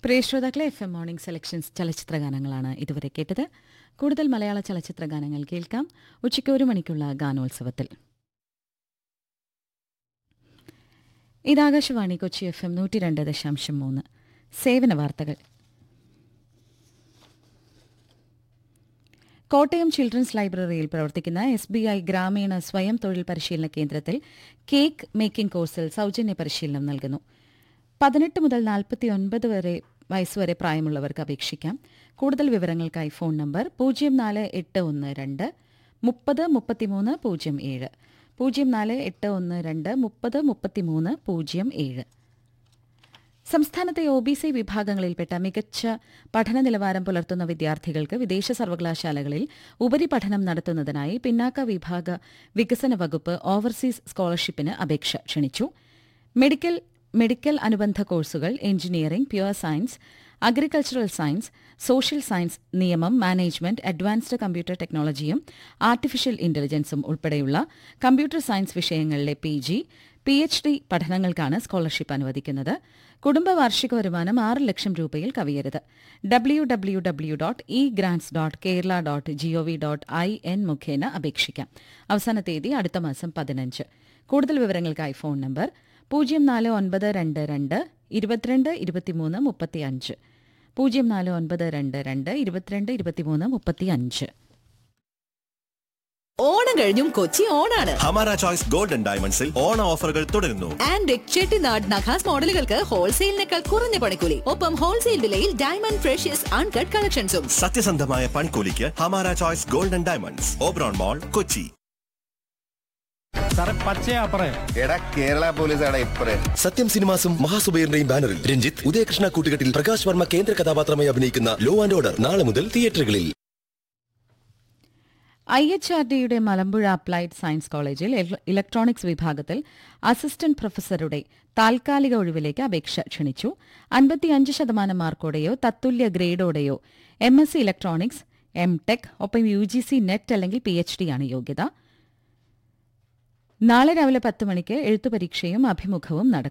പ്രിയ ശ്രോതാക്കളെ F M morning selections ചലച്ചിത്ര ഗാനങ്ങളാണ് ഇതുവരെ കേട്ടത് കൂടുതൽ മലയാള ചലച്ചിത്ര ഗാനങ്ങൾ കേൾക്കാം ഉച്ചയ്ക്ക് ഒരു മണിക്കുള്ള ഗാനോത്സവത്തിൽ ഇത് ആകാശവാണി കൊച്ചി എഫ് എം നൂറ്റി രണ്ട് ദശാംശം മൂന്ന് സേവന വാർത്തകൾ കോട്ടയം ചിൽഡ്രൻസ് ലൈബ്രറിയിൽ പ്രവർത്തിക്കുന്ന എസ് ബി ഐ ഗ്രാമീണ സ്വയം തൊഴിൽ പരിശീലന കേന്ദ്രത്തിൽ കേക്ക് മേക്കിംഗ് കോഴ്സിൽ സൗജന്യ പരിശീലനം നൽകുന്നു പതിനെട്ട് മുതൽ നാൽപ്പത്തി ഒൻപത് വരെ വയസ്സുവരെ പ്രായമുള്ളവർക്ക് അപേക്ഷിക്കാം കൂടുതൽ വിവരങ്ങൾക്കായി ഫോൺ നമ്പർ പൂജ്യം നാല് എട്ട് ഒന്ന് രണ്ട് മുപ്പത് മുപ്പത്തിമൂന്ന് പൂജ്യം ഏഴ് പൂജ്യം നാല് എട്ട് ഒന്ന് രണ്ട് മുപ്പത് മുപ്പത്തിമൂന്ന് പൂജ്യം ഏഴ് സംസ്ഥാനത്തെ ഒ ബി സി വിഭാഗങ്ങളിൽപ്പെട്ട മികച്ച പഠന നിലവാരം പുലർത്തുന്ന വിദ്യാർത്ഥികൾക്ക് വിദേശ സർവകലാശാലകളിൽ ഉപരിപഠനം നടത്തുന്നതിനായി പിന്നാക്ക വിഭാഗ വികസന വകുപ്പ് ഓവർസീസ് സ്കോളർഷിപ്പിന് അപേക്ഷ ക്ഷണിച്ചു മെഡിക്കൽ മെഡിക്കൽ അനുബന്ധ കോഴ്സുകൾ engineering pure science agricultural science social science നിയമം മാനേജ്മെന്റ് അഡ്വാൻസ്ഡ് കമ്പ്യൂട്ടർ ടെക്നോളജിയും ആർട്ടിഫിഷ്യൽ ഇന്റലിജൻസും ഉൾപ്പെടെയുള്ള കമ്പ്യൂട്ടർ സയൻസ് വിഷയങ്ങളിലെ P G P H D പഠനങ്ങൾക്കാണ് സ്കോളർഷിപ്പ് അനുവദിക്കുന്നത് കുടുംബ വാർഷിക വരുമാനം ആറ് ലക്ഷം രൂപയിൽ കവിയരുത് W W W dot E grants dot Kerala dot GOV dot I N മുഖേന അപേക്ഷിക്കാം അവസാന തീയതി അടുത്ത മാസം പതിനഞ്ച് കൂടുതൽ വിവരങ്ങൾക്കായി ഫോൺ നമ്പർ പൂജ്യം നാല് ഒൻപത് രണ്ട് രണ്ട് ഇരുപത്തിരണ്ട് ഇരുപത്തിമൂന്ന് മുപ്പത്തിയഞ്ച് പൂജ്യം നാല് ഒൻപത് രണ്ട് രണ്ട് ഇരുപത്തിരണ്ട് ഇരുപത്തിമൂന്ന് മുപ്പത്തിയഞ്ച് ഓണം കഴിഞ്ഞും കൊച്ചി ഓണാണ് ഹമാര ചോയ്സ് ഗോൾഡൻ ഡയമണ്ട്സിൽ ഓണ ഓഫറുകൾ തുടരുന്നു ആൻഡ് ചെട്ടിനാട് നഖാസ് മോഡലുകൾക്ക് ഹോൾസെയിലിനേക്കാൾ കുറഞ്ഞ പണിക്കൂലി ഒപ്പം ഹോൾസെയിൽ വിലയിൽ ഡയമണ്ട് ഫ്രഷ്യസ് അൺകട്ട് കളക്ഷൻസും സത്യസന്ധമായ പണിക്കൂലിക്ക് ഹമാര choice golden diamonds Oberon mall Kochi സാറേ പച്ചയാ പറയാം എടാ കേരള പോലീസാണ് ഇപ്പറേ സത്യം സിനിമാസും മഹാസുബൈറിന്റെയും ബാനറിൽ രഞ്ജിത്ത് ഉദയകൃഷ്ണ കൂട്ടുകെട്ടിൽ പ്രകാശ് വർമ്മ കേന്ദ്ര കഥാപാത്രമായി അഭിനയിക്കുന്ന ലോ ആൻഡ് ഓർഡർ നാളെ മുതൽ തിയേറ്ററുകളിൽ ഐ എച്ച് ആർ ഡിയുടെ മലമ്പുഴ അപ്ലൈഡ് സയൻസ് കോളേജിൽ ഇല- ഇലക്ട്രോണിക്സ് വിഭാഗത്തിൽ അസിസ്റ്റന്റ് പ്രൊഫസറുടെ താൽക്കാലിക ഒഴിവിലേക്ക് അപേക്ഷ ക്ഷണിച്ചു അൻപത്തിയഞ്ച് ശതമാനം മാർക്കോടെയോ തത്തുല്യ ഗ്രേഡോടെയോ M S C electronics M tech ഒപ്പം യു ജി സി നെറ്റ് അല്ലെങ്കിൽ പി എച്ച് ഡി ആണ് യോഗ്യത നാളെ രാവിലെ പത്ത് മണിക്ക് എഴുത്തു പരീക്ഷയും അഭിമുഖവും നടക്കും